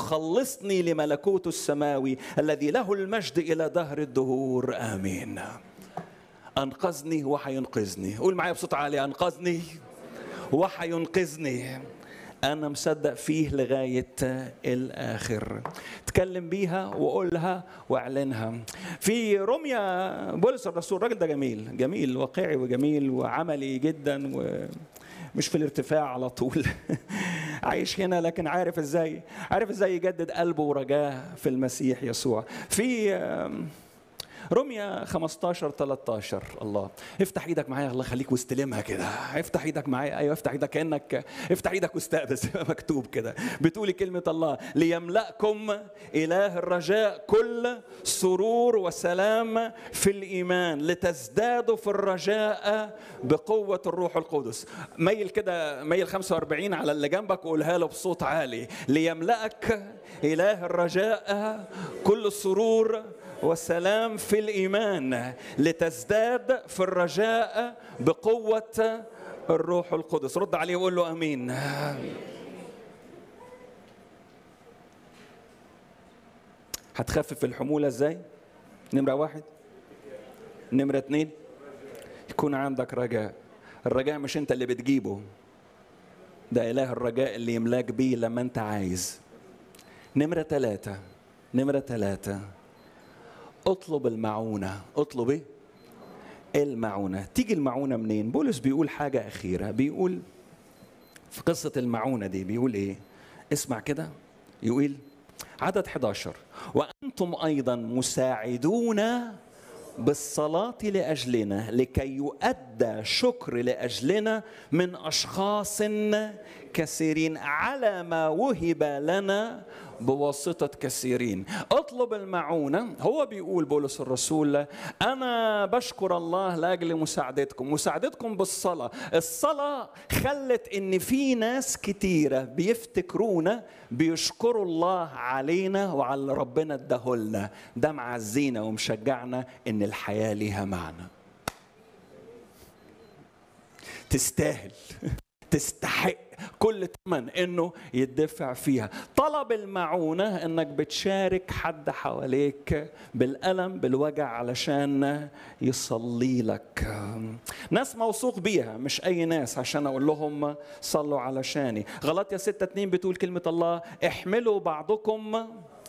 وخلصني لملكوت السماوي الذي له المجد الى دهر الدهور امين انقذني وحينقذني قول معايا بصوت عالي انقذني وحينقذني انا مصدق فيه لغايه الاخر تكلم بيها وقولها واعلنها في روميا بولس الرسول الراجل ده جميل جميل واقعي وجميل وعملي جدا ومش في الارتفاع على طول عايش هنا لكن عارف ازاي عارف ازاي يجدد قلبه ورجاه في المسيح يسوع في رمية 15 13 الله افتح ايدك معايا الله يخليك واستلمها كده افتح ايدك معايا ايوه افتح ايدك كانك افتح ايدك واستقبل مكتوب كده بتقولي كلمة الله ليملأكم إله الرجاء كل سرور وسلام في الإيمان لتزدادوا في الرجاء بقوة الروح القدس ميل كده ميل 45 على اللي جنبك وقولها له بصوت عالي ليملأك إله الرجاء كل سرور والسلام في الايمان لتزداد في الرجاء بقوه الروح القدس رد عليه وقول له امين هتخفف الحمولة ازاي؟ نمرة واحد نمرة اتنين يكون عندك رجاء الرجاء مش انت اللي بتجيبه ده إله الرجاء اللي يملاك بيه لما انت عايز نمرة ثلاثة نمرة ثلاثة اطلب المعونة اطلب ايه؟ المعونة تيجي المعونة منين؟ بولس بيقول حاجة أخيرة بيقول في قصة المعونة دي بيقول إيه؟ اسمع كده يقول عدد 11 وأنتم أيضا مساعدون بالصلاة لأجلنا لكي يؤدى شكر لأجلنا من أشخاص كثيرين على ما وهب لنا بواسطة كثيرين اطلب المعونة هو بيقول بولس الرسول أنا بشكر الله لأجل مساعدتكم مساعدتكم بالصلاة الصلاة خلت إن في ناس كتيرة بيفتكرونا بيشكروا الله علينا وعلى اللي ربنا اداهولنا ده معزينا ومشجعنا إن الحياة ليها معنى تستاهل تستحق كل ثمن انه يدفع فيها طلب المعونه انك بتشارك حد حواليك بالالم بالوجع علشان يصلي لك ناس موثوق بيها مش اي ناس عشان اقول لهم صلوا علشاني غلط يا ستة اتنين بتقول كلمة الله احملوا بعضكم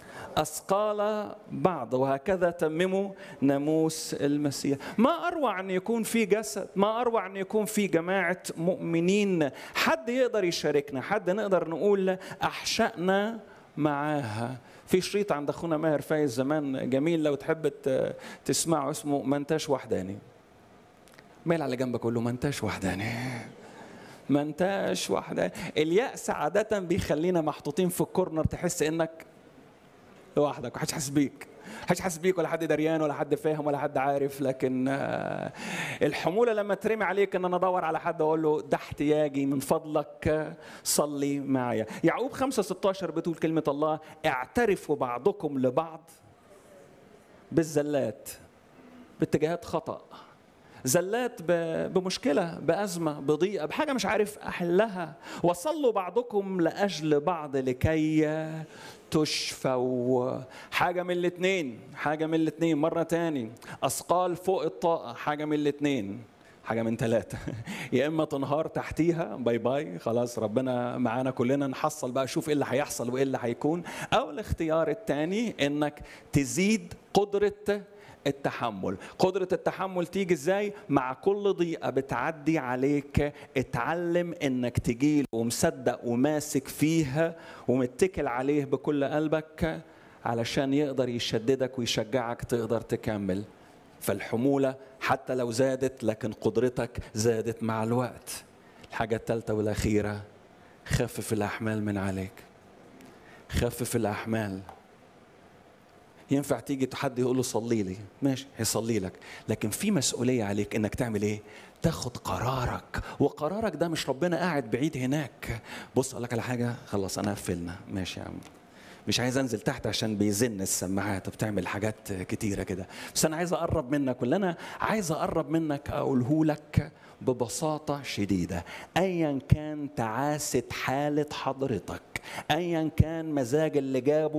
أثقال بعض وهكذا تمموا ناموس المسيح ما أروع أن يكون في جسد ما أروع أن يكون في جماعة مؤمنين حد يقدر يشاركنا حد نقدر نقول أحشأنا معاها في شريط عند اخونا ماهر فايز زمان جميل لو تحب تسمعه اسمه ما انتاش وحداني ميل على جنبك قول له ما انتاش وحداني ما انتاش وحداني اليأس عادة بيخلينا محطوطين في الكورنر تحس انك لوحدك محدش حاسس بيك محدش حاسس بيك ولا حد دريان ولا حد فاهم ولا حد عارف لكن الحموله لما ترمي عليك ان انا ادور على حد اقول له ده احتياجي من فضلك صلي معايا يعقوب 5 16 بتقول كلمه الله اعترفوا بعضكم لبعض بالزلات باتجاهات خطأ زلات بمشكلة بأزمة بضيقة بحاجة مش عارف أحلها وصلوا بعضكم لأجل بعض لكي تشفوا حاجة من الاتنين حاجة من الاتنين مرة تاني أثقال فوق الطاقة حاجة من الاتنين حاجة من ثلاثة يا إما تنهار تحتيها باي باي خلاص ربنا معانا كلنا نحصل بقى شوف إيه اللي هيحصل وإيه اللي هيكون أو الاختيار الثاني إنك تزيد قدرة التحمل قدرة التحمل تيجي ازاي مع كل ضيقة بتعدي عليك اتعلم انك تجيله ومصدق وماسك فيها ومتكل عليه بكل قلبك علشان يقدر يشددك ويشجعك تقدر تكمل فالحمولة حتى لو زادت لكن قدرتك زادت مع الوقت الحاجة الثالثة والأخيرة خفف الأحمال من عليك خفف الأحمال ينفع تيجي حد يقول له صلي لي ماشي هيصلي لك لكن في مسؤوليه عليك انك تعمل ايه تاخد قرارك وقرارك ده مش ربنا قاعد بعيد هناك بص اقول لك على حاجه خلاص انا قفلنا ماشي يا عم مش عايز انزل تحت عشان بيزن السماعات وبتعمل حاجات كتيره كده بس انا عايز اقرب منك واللي انا عايز اقرب منك اقوله لك ببساطه شديده ايا كان تعاسه حاله حضرتك ايا كان مزاج اللي جابه